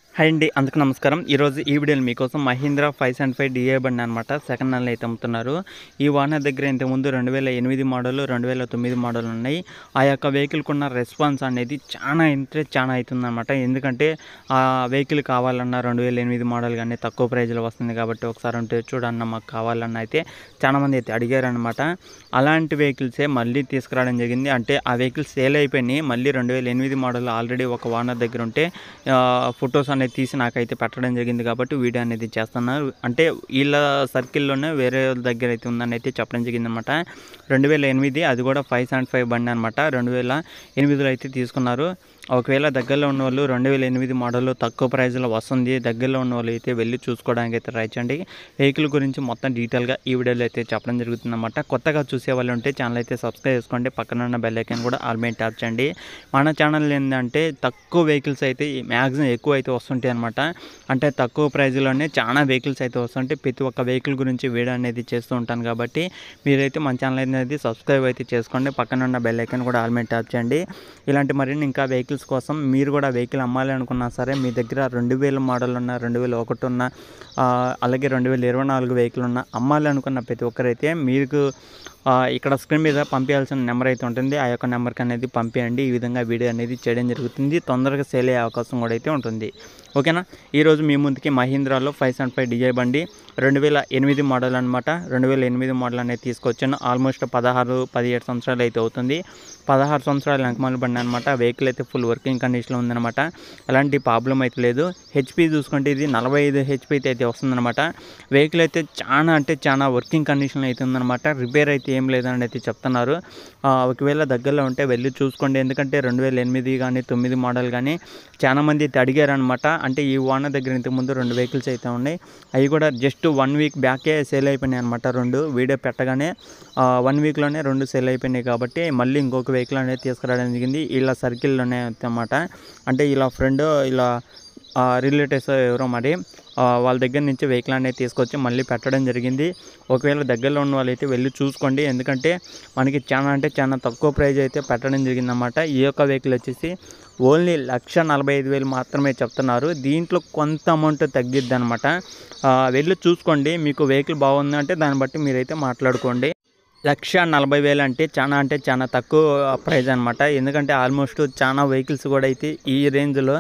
hi అండి అందుకు నమస్కారం ఈరోజు ఈ వీడియోలో మీకోసం Mahindra five seventy five DI బండి అనమాట సెకండ్ హ్యాండ్లో అయితే అమ్ముతున్నారు ఈ వాహన దగ్గర ఇంతకుముందు రెండు వేల ఎనిమిది మోడల్ రెండు వేల తొమ్మిది మోడల్ ఉన్నాయి ఆ యొక్క వెహికల్కి ఉన్న రెస్పాన్స్ అనేది చాలా ఇంట్రెస్ట్ చాలా అవుతుంది అనమాట ఎందుకంటే ఆ వెహికల్ కావాలన్నా రెండు వేల ఎనిమిది మోడల్ కానీ తక్కువ ప్రైజ్లో వస్తుంది కాబట్టి ఒకసారి ఉంటే చూడన్న మాకు కావాలన్న అయితే చాలామంది అయితే అడిగారనమాట అలాంటి వెహికల్సే మళ్ళీ తీసుకురావడం జరిగింది అంటే ఆ వెహికల్స్ సేల్ అయిపోయినాయి మళ్ళీ రెండు వేల ఎనిమిది మోడల్ ఆల్రెడీ ఒక వానర్ దగ్గర ఉంటే ఫొటోస్ అనేది తీసి నాకైతే పెట్టడం జరిగింది కాబట్టి వీడియో అనేది చేస్తున్నారు అంటే వీళ్ళ సర్కిల్లోనే వేరే వాళ్ళ దగ్గర అయితే ఉందని అయితే చెప్పడం జరిగింది అనమాట రెండు వేల ఎనిమిది అది కూడా ఫైవ్ సెవెంటీ ఫైవ్ బండి అనమాట రెండు వేల ఎనిమిదిలో అయితే తీసుకున్నారు ఒకవేళ దగ్గరలో ఉన్న వాళ్ళు రెండు వేల ఎనిమిది మోడల్ తక్కువ ప్రైస్లో వస్తుంది దగ్గరలో ఉన్న వాళ్ళు అయితే వెళ్ళి చూసుకోవడానికి అయితే ట్రై చేయండి వెహికల్ గురించి మొత్తం డీటెయిల్గా ఈ వీడియోలో అయితే చెప్పడం జరుగుతుంది అనమాట కొత్తగా చూసే వాళ్ళు ఉంటే ఛానల్ అయితే సబ్స్క్రైబ్ చేసుకోండి పక్కన ఉన్న బెల్ ఐకాన్ కూడా ఆల్మేట్ ట్యాప్ చేయండి మన ఛానల్ ఏంటంటే తక్కువ వెహికల్స్ అయితే మ్యాక్సిమం ఎక్కువ అయితే వస్తుంటాయి అనమాట అంటే తక్కువ ప్రైజ్లోనే చాలా వెహికల్స్ అయితే వస్తుంటాయి ప్రతి ఒక్క వెహికల్ గురించి వీడియో అనేది చేస్తూ ఉంటాను కాబట్టి మీరైతే మన ఛానల్ అనేది సబ్స్క్రైబ్ అయితే చేసుకోండి పక్కన ఉన్న బెల్ ఐకాన్ కూడా ఆల్మేట్ ట్యాప్ చేయండి ఇలాంటి మరిన్ని ఇంకా వెహికల్స్ కోసం మీరు కూడా వెహికల్ అమ్మాలి అనుకున్నా సరే మీ దగ్గర రెండు వేల మోడల్ ఉన్న రెండు వేల ఒకటి ఉన్న ఆ, అలాగే రెండు వేల ఇరవై నాలుగు వెహికల్ ఉన్న అమ్మాలి అనుకున్న ప్రతి ఒక్కరైతే మీకు ఆ, ఇక్కడ స్క్రీన్ మీద పంపించాల్సిన నెంబర్ అయితే ఉంటుంది ఆ యొక్క నెంబర్కి అనేది పంపించండి ఈ విధంగా వీడియో అనేది చేయడం జరుగుతుంది తొందరగా సేల్ అయ్యే అవకాశం కూడా అయితే ఉంటుంది ఓకేనా ఈరోజు మీ ముందుకి మహీంద్రాలో ఫైవ్ సెవెంటీ ఫైవ్ డిజై బండి రెండు వేల ఎనిమిది మోడల్ అనమాట రెండు వేల ఎనిమిది మోడల్ అనేది తీసుకొచ్చాను ఆల్మోస్ట్ పదహారు పదిహేడు సంవత్సరాలు అయితే అవుతుంది పదహారు సంవత్సరాల వెనకమాల బండి అనమాట వెహికల్ అయితే ఫుల్ వర్కింగ్ కండిషన్లో ఉందన్నమాట ఎలాంటి ప్రాబ్లం అయితే లేదు హెచ్పి చూసుకుంటే ఇది నలభై ఐదు హెచ్పి అయితే వస్తుందన్నమాట వెహికల్ అయితే చాలా అంటే చాలా వర్కింగ్ కండిషన్లో అయితే ఉందన్నమాట రిపేర్ అయితే ఏం లేదని అయితే చెప్తున్నారు ఆ, ఒకవేళ దగ్గరలో ఉంటే వెళ్ళి చూసుకోండి ఎందుకంటే రెండు వేల ఎనిమిది కానీ తొమ్మిది మోడల్ కానీ చాలా మంది అయితే అడిగారనమాట అంటే ఈ ఓనర్ దగ్గర ఇంతకుముందు రెండు వెహికల్స్ అయితే ఉన్నాయి అవి కూడా జస్ట్ వన్ వీక్ బ్యాకే సేల్ అయిపోయినాయి అనమాట రెండు వీడియో పెట్టగానే వన్ వీక్లోనే రెండు సేల్ అయిపోయినాయి కాబట్టి మళ్ళీ ఇంకొక వెహికల్ అనేది తీసుకురావడం జరిగింది ఇలా సర్కిల్లోనే అనమాట అంటే ఇలా ఫ్రెండ్ ఇలా రిలేటివ్స్ ఎవరో మరి ఆ, వాళ్ళ దగ్గర నుంచి వెహికల్ అనేది తీసుకొచ్చి మళ్ళీ పెట్టడం జరిగింది ఒకవేళ దగ్గరలో ఉన్న వాళ్ళైతే వెళ్ళి చూసుకోండి ఎందుకంటే మనకి చాలా అంటే చాలా తక్కువ ప్రైజ్ అయితే పెట్టడం జరిగిందన్నమాట ఈ యొక్క వెహికల్ వచ్చేసి ఓన్లీ లక్ష నలభై ఐదు వేలు మాత్రమే చెప్తున్నారు దీంట్లో కొంత అమౌంట్ తగ్గిద్ది అనమాట వెళ్ళి చూసుకోండి మీకు వెహికల్ బాగుందంటే దాన్ని బట్టి మీరైతే మాట్లాడుకోండి లక్ష నలభై వేలు అంటే చాలా అంటే చాలా తక్కువ ప్రైస్ అనమాట ఎందుకంటే ఆల్మోస్ట్ చాలా వెహికల్స్ కూడా అయితే ఈ రేంజ్లో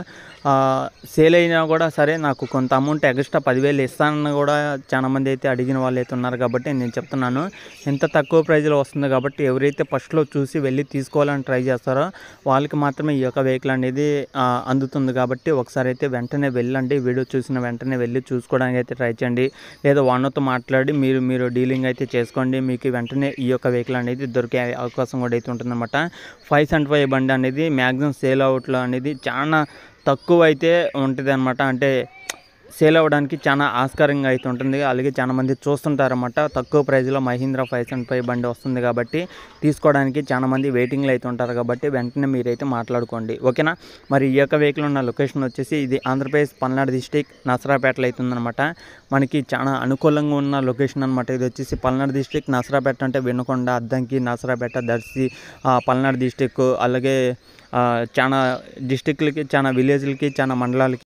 సేల్ అయినా కూడా సరే నాకు కొంత అమౌంట్ ఎక్స్ట్రా పదివేలు ఇస్తానని కూడా చాలా మంది అయితే అడిగిన వాళ్ళు అయితే ఉన్నారు కాబట్టి నేను చెప్తున్నాను ఎంత తక్కువ ప్రైజ్లో వస్తుంది కాబట్టి ఎవరైతే ఫస్ట్లో చూసి వెళ్ళి తీసుకోవాలని ట్రై చేస్తారో వాళ్ళకి మాత్రమే ఈ యొక్క వెహికల్ అనేది ఆ, అందుతుంది కాబట్టి ఒకసారి అయితే వెంటనే వెళ్ళండి వీడియో చూసిన వెంటనే వెళ్ళి చూసుకోవడానికి అయితే ట్రై చేయండి లేదా ఓనర్తో మాట్లాడి మీరు మీరు డీలింగ్ అయితే చేసుకోండి మీకు వెంటనే ఈ యొక్క వెహికల్ అనేది దొరికే అవకాశం కూడా అయితే ఉంటుందన్నమాట ఫైవ్ సెవెంటీ ఫైవ్ బండి అనేది మ్యాక్సిమం సేల్ అవుట్లో అనేది చాలా తక్కువ అయితే ఉంటుంది అనమాట అంటే సేల్ అవ్వడానికి చాలా ఆస్కారంగా అయితే ఉంటుంది అలాగే చాలా మంది చూస్తుంటారన్నమాట తక్కువ ప్రైస్లో మహీంద్రా ఫైవ్ సెవెంటీ ఫైవ్ బండి వస్తుంది కాబట్టి తీసుకోవడానికి చాలా మంది వెయిటింగ్లో అయితే ఉంటారు కాబట్టి వెంటనే మీరైతే మాట్లాడుకోండి ఓకేనా మరి ఈ యొక్క వెహికల్ ఉన్న లొకేషన్ వచ్చేసి ఇది ఆంధ్రప్రదేశ్ పల్నాడు డిస్టిక్ నసరాపేటలో అయితే ఉందన్నమాట మనకి చాలా అనుకూలంగా ఉన్న లొకేషన్ అనమాట ఇది వచ్చేసి పల్నాడు డిస్టిక్ నసరాపేట అంటే వినకొండ అద్దంకి నసరాపేట దర్శి ఆ, పల్నాడు డిస్టిక్ అలాగే ఆ, చాలా డిస్టిక్లకి చాలా విలేజ్లకి చాలా మండలాలకి